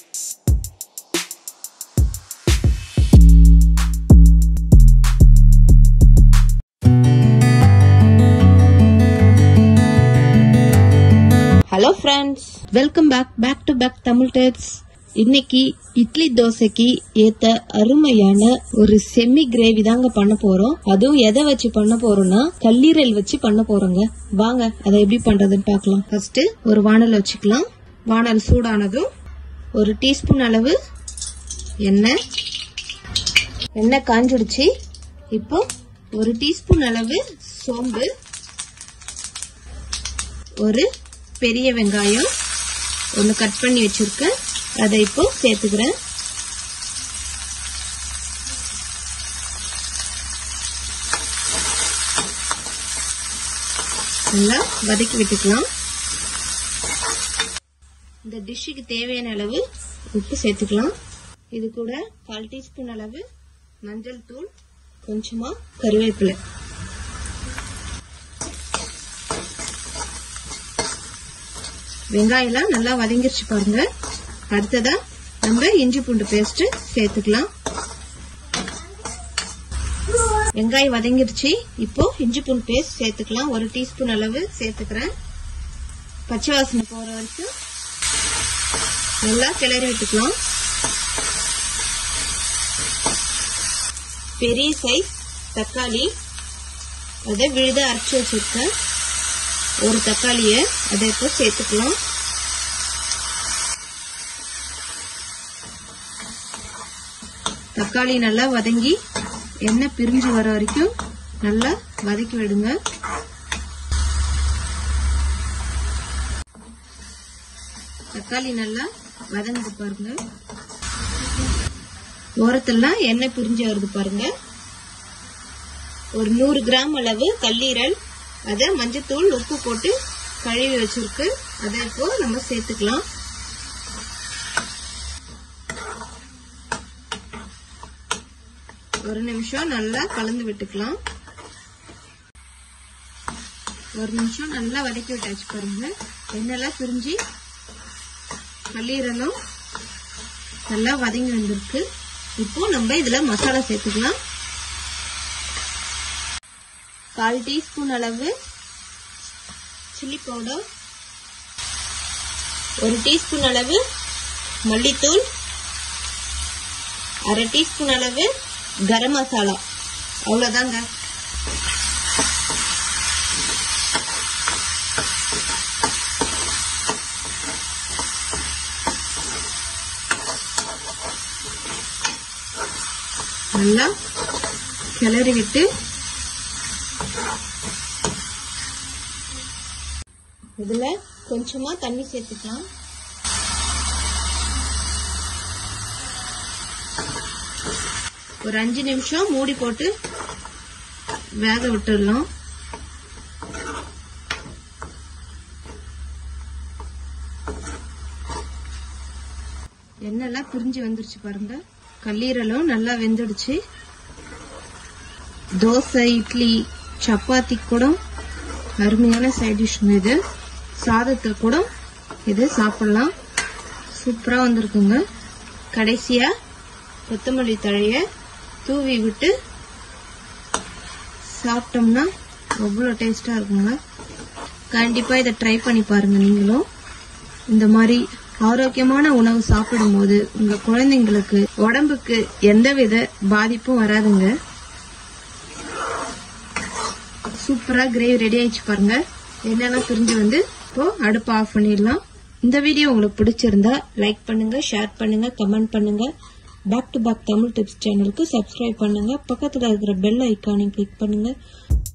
hello friends welcome back back to back Tamil tips இன்னைக்கு இட்லி தோசைக்கு ஏத்த அருமையான ஒரு செமி கிரேவி தாங்க பண்ண போறோம் அதுவும் எதை வச்சு பண்ண போறோம்னா கல்லீரல் வச்சு பண்ண போறோங்க வாங்க அதை எப்படி பண்றதுன்னு பார்க்கலாம் ஃபர்ஸ்ட் ஒரு வானல் வச்சுக்கலாம் வானல் சூடானதும் ஒரு டீஸ்பூன் அளவு எண்ணெய் எண்ணெய் காஞ்சிடுச்சு இப்போ ஒரு டீஸ்பூன் அளவு சோம்பு ஒரு பெரிய வெங்காயம் ஒன்று கட் பண்ணி வச்சிருக்கேன் அதை இப்போ சேர்த்துக்கிறேன் நல்லா வதக்கி விட்டுக்கலாம் இந்த டிஷ்ஷுக்கு தேவையான அளவு உப்பு சேர்த்துக்கலாம் இது கூட கால் டீஸ்பூன் அளவு மஞ்சள் தூள் கொஞ்சமா கருவேப்பிலை வெங்காயம்லாம் நல்லா வதங்கிருச்சு பாருங்க அடுத்ததா நம்ம இஞ்சி பூண்டு பேஸ்ட் சேர்த்துக்கலாம் வெங்காயம் வதங்கிருச்சு இப்போ இஞ்சி பூண்டு பேஸ்ட் சேர்த்துக்கலாம் ஒரு டீஸ்பூன் அளவு சேர்த்துக்கிறேன் பச்சை வாசனை போற வரைக்கும் நல்லா கிளறி விட்டுக்கலாம் பெரிய சைஸ் தக்காளி அதை விழுத அரைச்சி வச்சிருக்கேன் ஒரு தக்காளிய அதை இப்போ சேர்த்துக்கலாம் தக்காளி நல்லா வதங்கி எண்ணெய் பிரிஞ்சு வர வரைக்கும் நல்லா வதக்கி விடுங்க தக்காளி நல்லா வதங்குது பாருங்க ஓரத்துலாம் எண்ணெய் பிரிஞ்சு வருது பாருங்க ஒரு நூறு கிராம் அளவு கல்லீரல் அதை மஞ்சத்தூள் உப்பு போட்டு கழுவி வச்சிருக்கு அதை இப்போ நம்ம சேர்த்துக்கலாம் ஒரு நிமிஷம் நல்லா கலந்து விட்டுக்கலாம் ஒரு நிமிஷம் நல்லா வதக்கி விட்டாச்சு பாருங்க எண்ணெல்லாம் பிரிஞ்சு கல்லீரலும் நல்லா வதங்கி வந்திருக்கு இப்போ நம்ம இதுல மசாலா சேர்த்துக்கலாம் கால் டீஸ்பூன் அளவு சில்லி பவுடர் ஒரு டீஸ்பூன் அளவு மல்லித்தூள் அரை டீஸ்பூன் அளவு கரம் மசாலா அவ்வளோதாங்க நல்லா கிளறி விட்டு இதுல கொஞ்சமா தண்ணி சேர்த்துக்கலாம் ஒரு அஞ்சு நிமிஷம் மூடி போட்டு வேக விட்டுடலாம் எண்ணெய்லாம் பிரிஞ்சு வந்துருச்சு பாருங்க கல்லீரலும் நல்லா வெந்துடுச்சு தோசை இட்லி சப்பாத்தி கூட அருமையான சைட் டிஷ்ங்க இது சாதத்தை கூட இது சாப்பிடலாம் சூப்பரா வந்திருக்குங்க கடைசியா கொத்தமல்லி தழைய தூவி விட்டு சாப்பிட்டோம்னா அவ்வளோ டேஸ்டா இருக்குங்க கண்டிப்பா இதை ட்ரை பண்ணி பாருங்க நீங்களும் இந்த மாதிரி ஆரோக்கியமான உணவு சாப்பிடும்போது உங்க குழந்தைங்களுக்கு உடம்புக்கு எந்தவித பாதிப்பும் வராதுங்க சூப்பரா கிரேவி ரெடி ஆயிடுச்சு பாருங்க என்னெல்லாம் பிரிஞ்சு வந்து இப்போ அடுப்பு ஆஃப் பண்ணிடலாம் இந்த வீடியோ உங்களுக்கு பிடிச்சிருந்தா லைக் பண்ணுங்க ஷேர் பண்ணுங்க கமெண்ட் பண்ணுங்க back to back Tamil tips சேனலுக்கு சப்ஸ்கிரைப் பண்ணுங்க பக்கத்துல இருக்கிற பெல் ஐக்கானையும் கிளிக் பண்ணுங்க